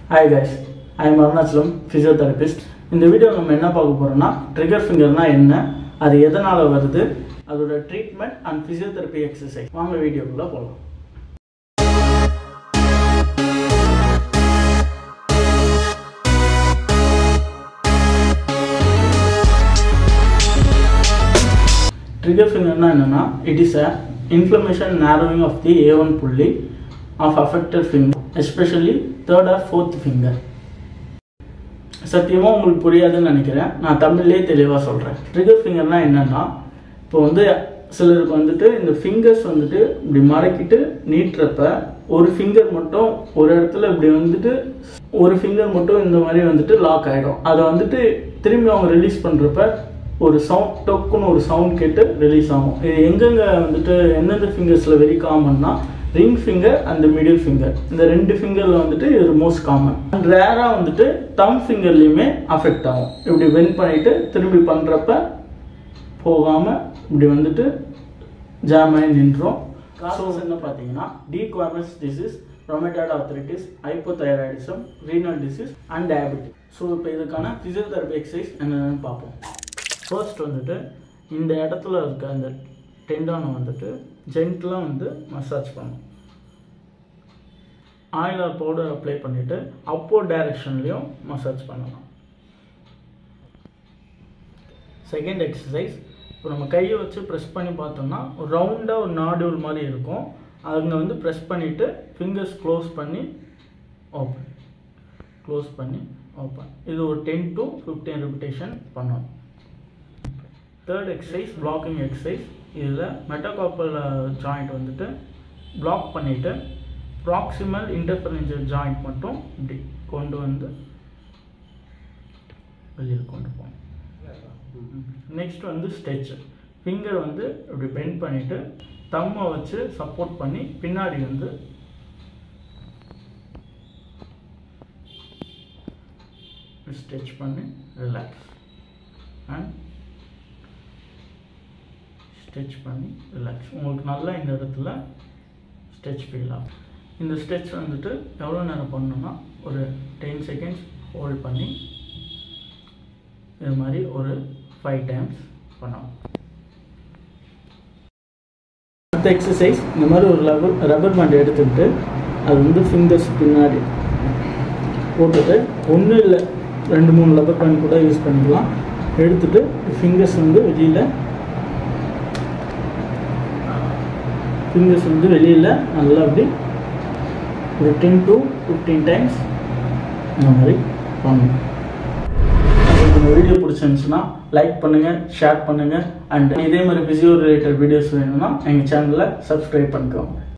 hi guys I am Arunachalam physiotherapist இந்த video நம்ம என்ன பார்க்க போகிறோம்னா ட்ரிகர் ஃபிங்கர்னா என்ன அது எதனால் வருது அதோட ட்ரீட்மெண்ட் அண்ட் ஃபிசியோதெரப்பி எக்ஸசைஸ் வாங்க வீடியோக்குள்ளே போகலாம் ட்ரிகர் ஃபிங்கர்னா என்னன்னா it is a inflammation narrowing of the A one pulley of affected finger especially third or fourth finger சத்தியமாக உங்களுக்கு புரியாதுன்னு நினைக்கிறேன் நான் தமிழ்லேயே தெளிவாக சொல்கிறேன் ட்ரிகர் ஃபிங்கர்னா என்னன்னா இப்போ வந்து சிலருக்கு வந்துட்டு இந்த ஃபிங்கர்ஸ் வந்துட்டு இப்படி மடக்கிட்டு நீட்டுறப்ப ஒரு ஃபிங்கர் மட்டும் ஒரு இடத்துல இப்படி வந்துட்டு ஒரு ஃபிங்கர் மட்டும் இந்த மாதிரி வந்துட்டு லாக் ஆகிடும் அதை வந்துட்டு திரும்பி அவங்க ரிலீஸ் பண்ணுறப்ப ஒரு சவுண்ட் டொக்குன்னு ஒரு சவுண்ட் கேட்டு ரிலீஸ் ஆகும் இது எங்கெங்க வந்துட்டு எந்தெந்த ஃபிங்கர்ஸில் வெரி காமன்னா ring finger and middle finger இந்த ரெண்டு ஃபிங்கரில் வந்துட்டு இது மோஸ்ட் காமன் அண்ட் ரேராக வந்துட்டு தம் ஃபிங்கர்லேயுமே அஃபெக்ட் ஆகும் இப்படி வென் பண்ணிவிட்டு திரும்பி பண்ணுறப்ப போகாமல் இப்படி வந்துட்டு ஜாம் ஆகி நின்றோம் காசஸ் என்ன பார்த்தீங்கன்னா de Quervain's disease rheumatoid arthritis hypothyroidism renal disease and diabetic so இப்போ இதுக்கான ஃபிசியோதெரபி எக்ஸசைஸ் என்னென்னு பார்ப்போம் ஃபர்ஸ்ட் வந்துட்டு இந்த இடத்துல இருக்க அந்த டெண்டானை வந்துட்டு ஜென்டலாக வந்து மசாஜ் பண்ணும் ஆயில் ஆர் பவுடர் அப்ளை பண்ணிவிட்டு அப்போ டைரெக்ஷன்லேயும் மசாஜ் பண்ணலாம் செகண்ட் எக்ஸசைஸ் இப்போ நம்ம கையை வச்சு ப்ரெஸ் பண்ணி பார்த்தோம்னா ஒரு ரவுண்டாக ஒரு நாடியூல் மாதிரி இருக்கும் அங்கே வந்து ப்ரெஸ் பண்ணிவிட்டு ஃபிங்கர்ஸ் க்ளோஸ் பண்ணி ஓப்பன் க்ளோஸ் பண்ணி ஓப்பன் இது ஒரு டென் டு ஃபிஃப்டீன் ரிப்பிட்டேஷன் பண்ணணும் தேர்ட் எக்ஸசைஸ் பிளாக்கிங் எக்ஸசைஸ் இதில் மெட்டகாப்பல் ஜாயிண்ட் வந்துட்டு பிளாக் பண்ணிவிட்டு ப்ராக்சிமல் இன்டர்ஃபரன்ஜியல் ஜாயிண்ட் மட்டும் இப்படி கொண்டு வந்து வெளியில் கொண்டு போகணும் நெக்ஸ்ட் வந்து ஸ்டெச் ஃபிங்கர் வந்து இப்படி பெண்ட் பண்ணிவிட்டு தம்மை வச்சு சப்போர்ட் பண்ணி பின்னாடி வந்து ஸ்ட்ரெச் பண்ணி ரிலாக்ஸ் அண்ட் ஸ்ட்ரெச் பண்ணி ரிலாக்ஸ் உங்களுக்கு நல்லா இந்த இடத்துல ஸ்ட்ரெச் ஃபீல் ஆகும் இந்த ஸ்ட்ரெச் வந்துட்டு எவ்வளோ நேரம் பண்ணணும்னா ஒரு டென் செகண்ட்ஸ் ஹோல்ட் பண்ணி இது மாதிரி ஒரு ஃபைவ் டைம்ஸ் பண்ணணும் அடுத்த எக்ஸசைஸ் இந்த மாதிரி ஒரு ரப்பர் ரப்பர் பேண்ட் எடுத்துக்கிட்டு அது வந்து ஃபிங்கர்ஸ் பின்னாடி போட்டுட்டு ஒன்றும் இல்லை ரெண்டு மூணு ரப்பர் பேண்ட் கூட யூஸ் பண்ணிக்கலாம் எடுத்துட்டு ஃபிங்கர்ஸ் வந்து வெளியில் ஃபிங்கர்ஸ் வந்து வெளியில் நல்லா அப்படி ஒரு டென் டு ஃபிஃப்டீன் டைம்ஸ் இந்த மாதிரி பண்ணணும் உங்களுக்கு இந்த வீடியோ பிடிச்சிருந்துச்சுன்னா லைக் பண்ணுங்கள் ஷேர் பண்ணுங்கள் அண்ட் இதே மாதிரி பிசியோ ரிலேட்டட் வீடியோஸ் வேணும்னா எங்கள் சேனலில் சப்ஸ்கிரைப் பண்ணிக்கோங்க